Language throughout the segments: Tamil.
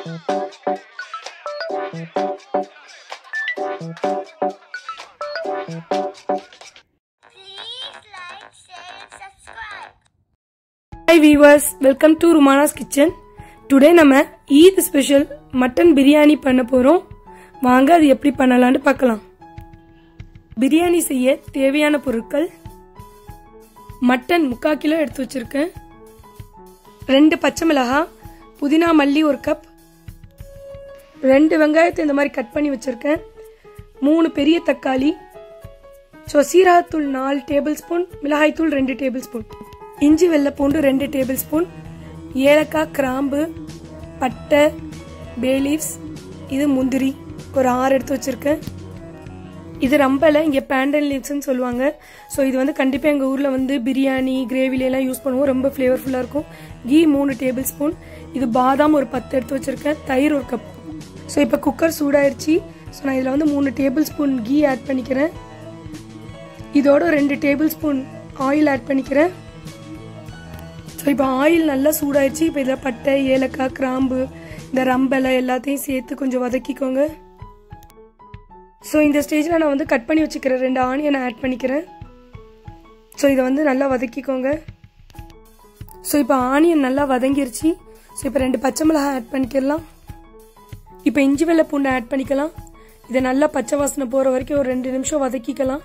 Please like, share, and subscribe. Hi viewers welcome to Rumana's kitchen today நம்ம ஈத் ஸ்பெஷல் மட்டன் பிரியாணி பண்ண போகிறோம் வாங்க அது எப்படி பண்ணலாம்னு பார்க்கலாம் பிரியாணி செய்ய தேவையான பொருட்கள் மட்டன் முக்கால் கிலோ எடுத்து வச்சிருக்கேன் ரெண்டு பச்சை மிளகாய் புதினா மல்லி ஒரு கப் ரெண்டு வெங்காயத்தை இந்த மாதிரி கட் பண்ணி வச்சிருக்கேன் மூணு பெரிய தக்காளி ஸோ சீரகத்தூள் நாலு டேபிள் ஸ்பூன் மிளகாய்த்தூள் ரெண்டு டேபிள் ஸ்பூன் இஞ்சி வெள்ளை பூண்டு ரெண்டு டேபிள் ஸ்பூன் ஏலக்காய் கிராம்பு பட்டை பேலீவ்ஸ் இது முந்திரி ஒரு ஆறு எடுத்து வச்சிருக்கேன் இது ரம்பலை இங்கே பேண்டன் லீவ்ஸ்னு சொல்லுவாங்க ஸோ இது வந்து கண்டிப்பாக எங்கள் ஊரில் வந்து பிரியாணி கிரேவில எல்லாம் யூஸ் பண்ணுவோம் ரொம்ப ஃப்ளேவர்ஃபுல்லாக இருக்கும் கீ மூணு டேபிள் ஸ்பூன் இது பாதாம் ஒரு பத்து எடுத்து வச்சிருக்கேன் தயிர் ஒரு கப் ஸோ இப்போ குக்கர் சூடாயிருச்சு ஸோ நான் இதில் வந்து மூணு டேபிள் ஸ்பூன் கீ ஆட் பண்ணிக்கிறேன் இதோட ரெண்டு டேபிள் ஸ்பூன் ஆயில் ஆட் பண்ணிக்கிறேன் ஸோ இப்போ ஆயில் நல்லா சூடாயிடுச்சு இப்போ இதில் பட்டை ஏலக்காய் கிராம்பு இந்த ரம்பலை எல்லாத்தையும் சேர்த்து கொஞ்சம் வதக்கிக்கோங்க ஸோ இந்த ஸ்டேஜில் நான் வந்து கட் பண்ணி வச்சுக்கிற ரெண்டு ஆனியனை ஆட் பண்ணிக்கிறேன் ஸோ இதை வந்து நல்லா வதக்கிக்கோங்க ஸோ இப்போ ஆனியன் நல்லா வதங்கிருச்சு ஸோ இப்போ ரெண்டு பச்சை மிளகாய் ஆட் பண்ணிக்கலாம் இப்போ இஞ்சி வெள்ளை பூண்டை ஆட் பண்ணிக்கலாம் இதை நல்லா பச்சை வாசனை போகிற வரைக்கும் ஒரு ரெண்டு நிமிஷம் வதக்கிக்கலாம்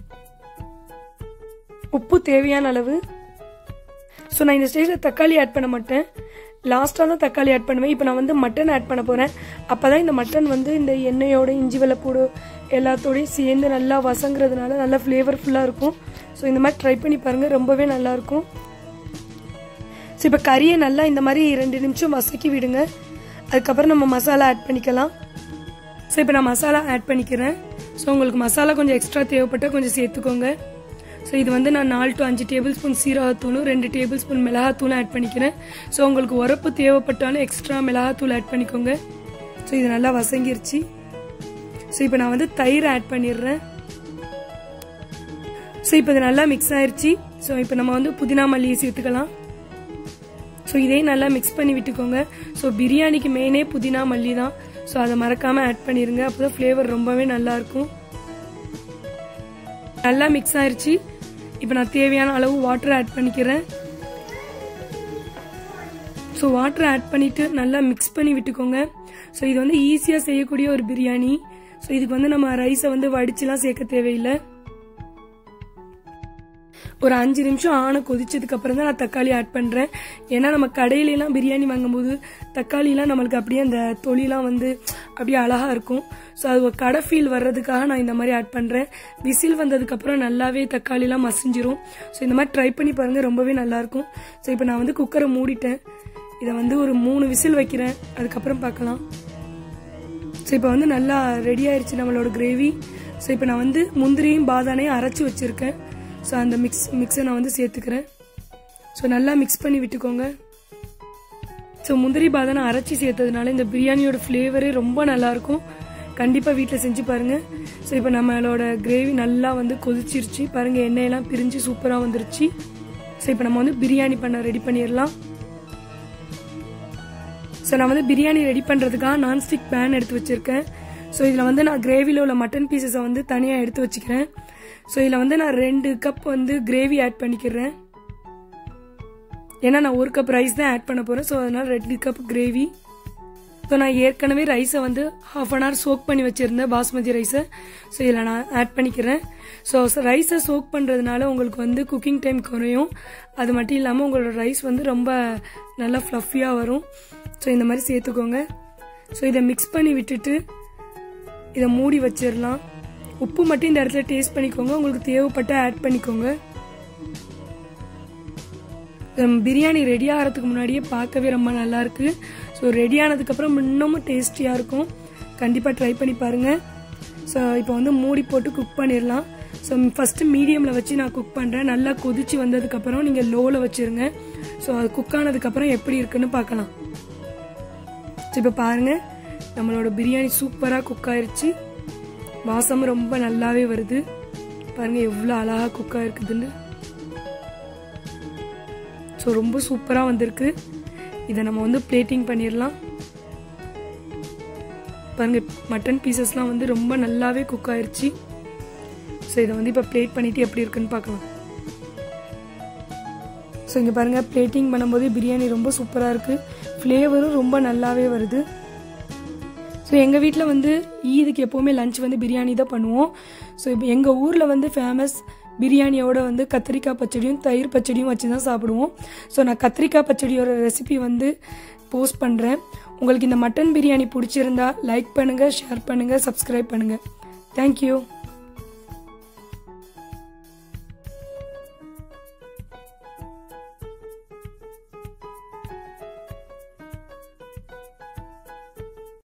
உப்பு தேவையான அளவு ஸோ நான் இந்த ஸ்டேஜில் தக்காளி ஆட் பண்ண மாட்டேன் லாஸ்ட்டாக தான் தக்காளி ஆட் பண்ணுவேன் இப்போ நான் வந்து மட்டன் ஆட் பண்ண போகிறேன் அப்போ தான் இந்த மட்டன் வந்து இந்த எண்ணெயோட இஞ்சி வெள்ளப்பூடு எல்லாத்தோடையும் சேர்ந்து நல்லா வசங்கிறதுனால நல்லா ஃப்ளேவர்ஃபுல்லாக இருக்கும் ஸோ இந்த மாதிரி ட்ரை பண்ணி பாருங்கள் ரொம்பவே நல்லாயிருக்கும் ஸோ இப்போ கறியை நல்லா இந்த மாதிரி ரெண்டு நிமிஷம் வசக்கி விடுங்க அதுக்கப்புறம் நம்ம மசாலா ஆட் பண்ணிக்கலாம் ஸோ இப்போ நான் மசாலா ஆட் பண்ணிக்கிறேன் ஸோ உங்களுக்கு மசாலா கொஞ்சம் எக்ஸ்ட்ரா தேவைப்பட்டால் கொஞ்சம் சேர்த்துக்கோங்க ஸோ இது வந்து நான் நாலு டு அஞ்சு டேபிள் ஸ்பூன் சீரகத்தூளும் ரெண்டு டேபிள் ஸ்பூன் மிளகாத்தூளும் ஆட் பண்ணிக்கிறேன் ஸோ உங்களுக்கு உரப்பு தேவைப்பட்டாலும் எக்ஸ்ட்ரா மிளகாத்தூள் ஆட் பண்ணிக்கோங்க ஸோ இது நல்லா வசங்கிருச்சு ஸோ இப்போ நான் வந்து தயிர் ஆட் பண்ணிடுறேன் ஸோ இப்போ இது நல்லா மிக்ஸ் ஆயிருச்சு ஸோ இப்போ நம்ம வந்து புதினா மல்லியை சேர்த்துக்கலாம் ஸோ இதையும் நல்லா மிக்ஸ் பண்ணி விட்டுக்கோங்க ஸோ பிரியாணிக்கு மெயினே புதினா மல்லி தான் ஸோ அதை மறக்காமல் ஆட் பண்ணிடுங்க அப்போ தான் ஃப்ளேவர் ரொம்பவே நல்லா இருக்கும் நல்லா மிக்ஸ் ஆயிருச்சு இப்போ நான் தேவையான அளவு வாட்டர் ஆட் பண்ணிக்கிறேன் ஸோ வாட்டர் ஆட் பண்ணிட்டு நல்லா மிக்ஸ் பண்ணி விட்டுக்கோங்க ஸோ இது வந்து ஈஸியாக செய்யக்கூடிய ஒரு பிரியாணி ஸோ இதுக்கு வந்து நம்ம ரைஸை வந்து வடிச்சுலாம் சேர்க்க தேவையில்லை ஒரு அஞ்சு நிமிஷம் ஆன கொதிச்சதுக்கு அப்புறம் தான் நான் தக்காளி ஆட் பண்றேன் ஏன்னா நம்ம கடையில எல்லாம் பிரியாணி வாங்கும்போது தக்காளிலாம் நம்மளுக்கு அப்படியே அந்த தொலிலாம் வந்து அப்படியே அழகா இருக்கும் ஸோ அது ஒரு கடை ஃபீல் வர்றதுக்காக நான் இந்த மாதிரி ஆட் பண்றேன் விசில் வந்ததுக்கு அப்புறம் நல்லாவே தக்காளிலாம் மசிஞ்சிரும் ஸோ இந்த மாதிரி ட்ரை பண்ணி பாருங்க ரொம்பவே நல்லா இருக்கும் ஸோ இப்போ நான் வந்து குக்கரை மூடிட்டேன் இதை வந்து ஒரு மூணு விசில் வைக்கிறேன் அதுக்கப்புறம் பார்க்கலாம் ஸோ இப்போ வந்து நல்லா ரெடி ஆயிருச்சு நம்மளோட கிரேவி ஸோ இப்போ நான் வந்து முந்திரியும் பாதானையும் அரைச்சி வச்சிருக்கேன் ஸோ அந்த மிக்ஸ் மிக்ஸை நான் வந்து சேர்த்துக்கிறேன் ஸோ நல்லா மிக்ஸ் பண்ணி விட்டுக்கோங்க ஸோ முந்திரி பாதானை அரைச்சி சேர்த்ததுனால இந்த பிரியாணியோட ஃப்ளேவரே ரொம்ப நல்லா இருக்கும் கண்டிப்பாக வீட்டில் செஞ்சு பாருங்க ஸோ இப்போ நம்மளோட கிரேவி நல்லா வந்து கொதிச்சிருச்சு பாருங்க எண்ணெயெல்லாம் பிரிஞ்சு சூப்பராக வந்துருச்சு ஸோ இப்போ நம்ம வந்து பிரியாணி பண்ண ரெடி பண்ணிடலாம் ஸோ நான் வந்து பிரியாணி ரெடி பண்ணுறதுக்காக நான்ஸ்டிக் பேன் எடுத்து வச்சிருக்கேன் ஸோ இதில் வந்து நான் கிரேவியில் உள்ள மட்டன் பீசஸை வந்து தனியாக எடுத்து வச்சுக்கிறேன் ஸோ இதில் வந்து நான் ரெண்டு கப் வந்து கிரேவி ஆட் பண்ணிக்கிறேன் ஏன்னா நான் ஒரு கப் ரைஸ் தான் ஆட் பண்ண போகிறேன் ஸோ அதனால ரெண்டு கப் கிரேவி ஸோ நான் ஏற்கனவே ரைஸை வந்து ஹாஃப் அன் ஹவர் சோக் பண்ணி வச்சுருந்தேன் பாஸ்மதி ரைஸை ஸோ இதில் நான் ஆட் பண்ணிக்கிறேன் ஸோ ரைஸை சோக் பண்ணுறதுனால உங்களுக்கு வந்து குக்கிங் டைம் குறையும் அது மட்டும் இல்லாமல் உங்களோட ரைஸ் வந்து ரொம்ப நல்லா ஃப்ளஃபியாக வரும் ஸோ இந்த மாதிரி சேர்த்துக்கோங்க ஸோ இதை மிக்ஸ் பண்ணி விட்டுட்டு இதை மூடி வச்சிடலாம் உப்பு மட்டும் இந்த இடத்துல டேஸ்ட் பண்ணிக்கோங்க உங்களுக்கு தேவைப்பட்ட ஆட் பண்ணிக்கோங்க பிரியாணி ரெடி ஆகிறதுக்கு முன்னாடியே பார்க்கவே ரொம்ப நல்லா இருக்கு ஸோ ரெடி ஆனதுக்கப்புறம் இன்னமும் டேஸ்டியாக இருக்கும் கண்டிப்பாக ட்ரை பண்ணி பாருங்க ஸோ இப்போ வந்து மூடி போட்டு குக் பண்ணிடலாம் ஸோ ஃபஸ்ட்டு மீடியமில் வச்சு நான் குக் பண்ணுறேன் நல்லா கொதிச்சு வந்ததுக்கப்புறம் நீங்கள் லோவில் வச்சுருங்க ஸோ அது குக் ஆனதுக்கப்புறம் எப்படி இருக்குன்னு பார்க்கலாம் ஸோ இப்போ பாருங்கள் நம்மளோட பிரியாணி சூப்பராக குக் ஆயிருச்சு வாசம் ரொம்ப நல்லாவே வருது பாருங்க எவ்வளோ அழகா குக் ஆயிருக்குதுன்னு ஸோ ரொம்ப சூப்பராக வந்திருக்கு இதை நம்ம வந்து பிளேட்டிங் பண்ணிடலாம் பாருங்க மட்டன் பீசஸ்லாம் வந்து ரொம்ப நல்லாவே குக் ஆயிருச்சு ஸோ இதை வந்து இப்போ பிளேட் பண்ணிட்டு எப்படி இருக்குன்னு பார்க்கலாம் ஸோ இங்கே பாருங்கள் பிளேட்டிங் பண்ணும்போது பிரியாணி ரொம்ப சூப்பராக இருக்குது ஃப்ளேவரும் ரொம்ப நல்லாவே வருது ஸோ எங்கள் வீட்டில் வந்து ஈதுக்கு எப்போவுமே லஞ்ச் வந்து பிரியாணி தான் பண்ணுவோம் ஸோ இப்போ எங்கள் ஊரில் வந்து ஃபேமஸ் பிரியாணியோட வந்து கத்திரிக்காய் பச்சடியும் தயிர் பச்சடியும் வச்சு தான் சாப்பிடுவோம் ஸோ நான் கத்திரிக்காய் பச்சடியோட ரெசிபி வந்து போஸ்ட் பண்ணுறேன் உங்களுக்கு இந்த மட்டன் பிரியாணி பிடிச்சிருந்தா லைக் பண்ணுங்கள் ஷேர் பண்ணுங்கள் சப்ஸ்கிரைப் பண்ணுங்கள் தேங்க்யூ